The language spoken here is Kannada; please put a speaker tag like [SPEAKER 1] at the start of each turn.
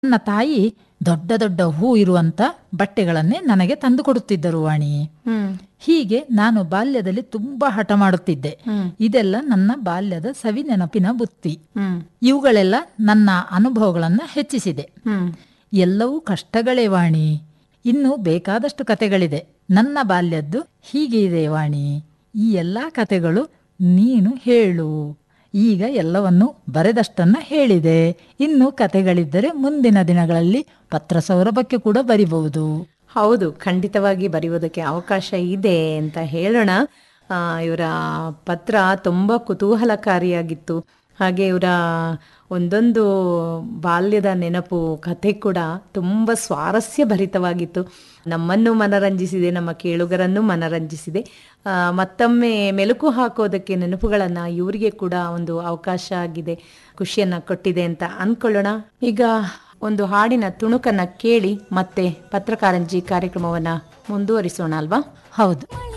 [SPEAKER 1] ನನ್ನ ತಾಯಿ ದೊಡ್ಡ ದೊಡ್ಡ ಹೂ ಇರುವಂತ ಬಟ್ಟೆಗಳನ್ನೇ ನನಗೆ ತಂದು ಕೊಡುತ್ತಿದ್ದರು ವಾಣಿ
[SPEAKER 2] ಹ್ಮ್
[SPEAKER 1] ಹೀಗೆ ನಾನು ಬಾಲ್ಯದಲ್ಲಿ ತುಂಬಾ ಹಠ ಮಾಡುತ್ತಿದ್ದೆ ಇದೆಲ್ಲ ನನ್ನ ಬಾಲ್ಯದ ಸವಿ ನೆನಪಿನ ಬುತ್ತಿ
[SPEAKER 2] ಹ್ಮ್
[SPEAKER 1] ಇವುಗಳೆಲ್ಲ ನನ್ನ ಅನುಭವಗಳನ್ನ ಹೆಚ್ಚಿಸಿದೆ
[SPEAKER 2] ಹ್ಮ್
[SPEAKER 1] ಎಲ್ಲವೂ ಕಷ್ಟಗಳೇ ವಾಣಿ ಇನ್ನು ಬೇಕಾದಷ್ಟು ಕತೆಗಳಿದೆ ನನ್ನ ಬಾಲ್ಯದ್ದು ಹೀಗೆ ಇದೆ ವಾಣಿ ಈ ಎಲ್ಲಾ ಕತೆಗಳು ನೀನು ಹೇಳು ಈಗ ಎಲ್ಲವನ್ನು ಬರೆದಷ್ಟನ್ನ ಹೇಳಿದೆ ಇನ್ನು ಕತೆಗಳಿದ್ದರೆ ಮುಂದಿನ ದಿನಗಳಲ್ಲಿ ಪತ್ರ ಸೌರಭಕ್ಕೆ ಕೂಡ ಬರಿಬಹುದು
[SPEAKER 2] ಹೌದು ಖಂಡಿತವಾಗಿ ಬರೆಯುವುದಕ್ಕೆ ಅವಕಾಶ ಇದೆ ಅಂತ ಹೇಳೋಣ ಆ, ಇವರ ಪತ್ರ ತುಂಬ ಕುತೂಹಲಕಾರಿಯಾಗಿತ್ತು ಹಾಗೆ ಇವರ ಒಂದೊಂದು ಬಾಲ್ಯದ ನೆನಪು ಕಥೆ ಕೂಡ ತುಂಬ ಸ್ವಾರಸ್ಯ ಭರಿತವಾಗಿತ್ತು ನಮ್ಮನ್ನು ಮನರಂಜಿಸಿದೆ ನಮ್ಮ ಕೇಳುಗರನ್ನು ಮನರಂಜಿಸಿದೆ ಆ, ಮತ್ತೊಮ್ಮೆ ಮೆಲುಕು ಹಾಕೋದಕ್ಕೆ ನೆನಪುಗಳನ್ನು ಇವರಿಗೆ ಕೂಡ ಒಂದು ಅವಕಾಶ ಆಗಿದೆ ಖುಷಿಯನ್ನ ಕೊಟ್ಟಿದೆ ಅಂತ ಅನ್ಕೊಳ್ಳೋಣ ಈಗ ಒಂದು ಹಾಡಿನ ತುಣುಕನ್ನ ಕೇಳಿ ಮತ್ತೆ ಪತ್ರಕಾರಂಜಿ ಕಾರ್ಯಕ್ರಮವನ್ನ ಮುಂದುವರಿಸೋಣ ಅಲ್ವಾ
[SPEAKER 1] ಹೌದು